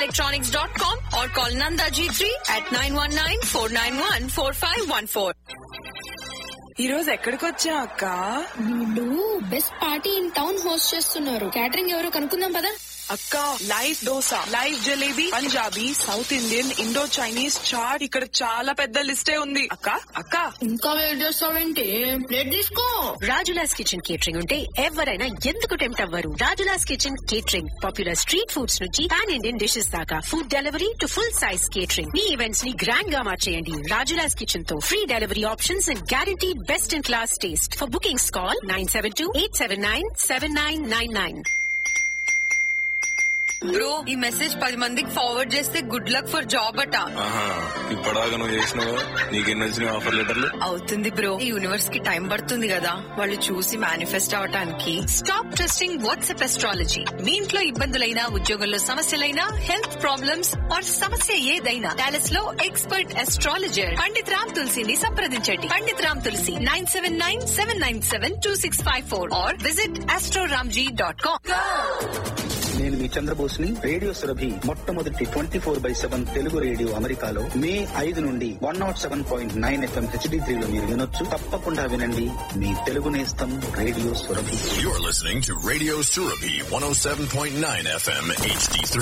electronics.com or call Nanda G3 at 919-491-4514. ఈ రోజు ఎక్కడికి వచ్చా అక్క వీళ్ళు best party in town host చేస్తున్నారు క్యాటరింగ్ ఎవరో కనుక్కుందాం పదా అక్క live dosa live jalebi Punjabi south Indian Indo Chinese chaat ఇక్కడ చాలా పెద్ద లిస్టే ఉంది అక్క అక్క ఇంకా వెయిట్ చేస్తావేంటి ప్లేట్ తీసుకో రాజులాస్ కిచెన్ కేటరింగ్ ఉంటే ఎవరైనా ఎందుకు టెంప్ట్ అవ్వరు Rajulas kitchen catering popular street foods నుంచి పాన్ ఇండియన్ డిషెస్ దాకా food delivery to full size catering మీ ఈవెంట్స్ ని గ్రాండ్ గా మార్చేయండి రాజులాస్ కిచెన్ తో free delivery options and guarantee best in class taste for bookings call nine seven two eight seven nine seven nine nine nine bro ఈ message పది మందికి forward చేస్తే good luck for job అట ఆహా ఇప్పటిదాకా నువ్వు చేసినావు నీకెన్ని వచ్చినాయి ఆఫర్ లెటర్లు అవుతుంది బ్రో ఈ యూనివర్స్ కి టైం పడుతుంది కదా వాళ్ళు చూసి మేనిఫెస్ట్ అవటానికి స్టాప్ ట్రస్టింగ్ వాట్సాప్ ఎస్ట్రాలజీ మీ ఇంట్లో ఇబ్బందులైనా ఉద్యోగంలో సమస్యలైనా హెల్త్ ప్రాబ్లమ్స్ ఆర్ సమస్య ఏదైనా డాలస్ లో ఎక్స్పర్ట్ ఎస్ట్రాలజర్ పండిత్ రామ్ తులసిని సంప్రదించండి Pandit Ram Tulasi nine seven nine seven nine seven two six five four or visit astroramji dot com నేను మీ చంద్రబోస్ని రేడియో సురభి మొట్టమొదటి twenty four by seven Telugu radio అమెరికాలో మే ఐదు నుండి one not seven point nine FM HD త్రీలో మీరు వినొచ్చు తప్పకుండా వినండి మీ తెలుగు నేస్తం radio Surabhi You're listening to Radio Surabhi 107.9 FM HD3.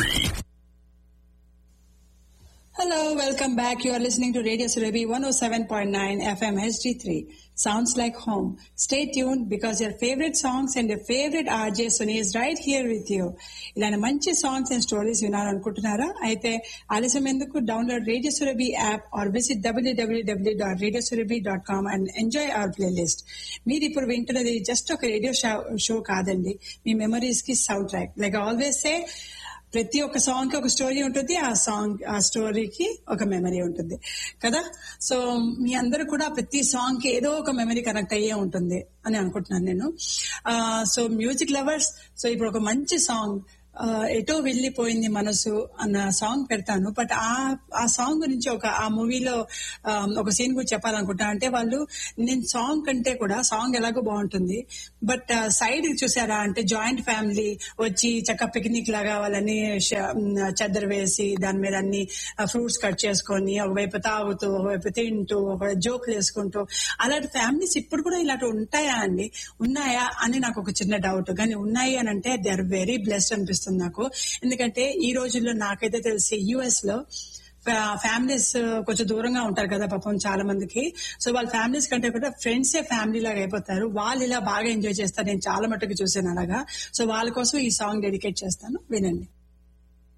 Hello, welcome back. You are listening to Radio Surabhi 107.9 FM HD3. Sounds like home. Stay tuned because your favorite songs and your favorite RJ Suni is right here with you. ఇలాంటి మంచి songs and stories వినాలనుకుంటున్నారా అయితే ఆలస్యం ఎందుకు download radio Surabhi app or visit WWW dot radio Surabhi dot com and enjoy our playlist మీరు ఇప్పుడు వింటున్నది just ఒక radio show కాదండి మీ మెమరీస్ కి sound track like always say ప్రతి ఒక్క సాంగ్ కి ఒక స్టోరీ ఉంటుంది ఆ సాంగ్ ఆ స్టోరీకి ఒక మెమరీ ఉంటుంది కదా సో మీ అందరూ కూడా ప్రతి సాంగ్ కి ఏదో ఒక మెమరీ కనెక్ట్ అయ్యే ఉంటుంది అని అనుకుంటున్నాను నేను సో మ్యూజిక్ లవర్స్ సో ఇప్పుడు ఒక మంచి సాంగ్ ఎటో వెళ్ళిపోయింది మనసు అన్న సాంగ్ పెడతాను బట్ ఆ ఆ సాంగ్ గురించి ఒక ఆ మూవీలో ఒక సీన్ గురించి చెప్పాలనుకుంటా అంటే వాళ్ళు నేను సాంగ్ కంటే కూడా సాంగ్ ఎలాగో బాగుంటుంది బట్ సైడ్ చూసారా అంటే జాయింట్ ఫ్యామిలీ వచ్చి చక్క పిక్నిక్ లాగా వాళ్ళని చెద్దరు వేసి దాని మీద అన్ని ఫ్రూట్స్ కట్ చేసుకొని ఒకవైపు తాగుతూ ఒకవైపు తింటూ ఒక జోకులు వేసుకుంటూ అలాంటి ఫ్యామిలీస్ ఇప్పుడు కూడా ఇలాంటి ఉంటాయా అండి ఉన్నాయా అని నాకు ఒక చిన్న డౌట్ కానీ ఉన్నాయి అని అంటే దే ఆర్ వెరీ బ్లెస్డ్ అనిపిస్తుంది నాకు ఎందుకంటే ఈ రోజుల్లో నాకైతే తెలిసి యుఎస్ లో ఫ్యామిలీస్ కొంచెం దూరంగా ఉంటారు కదా పాపం చాలా మందికి సో వాళ్ళ ఫ్యామిలీస్ కంటే కూడా ఫ్రెండ్సే ఫ్యామిలీ లాగా అయిపోతారు వాళ్ళు ఇలా బాగా ఎంజాయ్ చేస్తారు నేను చాలా మట్టుకు చూసాను అలాగా సో వాళ్ళ కోసం ఈ సాంగ్ డెడికేట్ చేస్తాను వినండి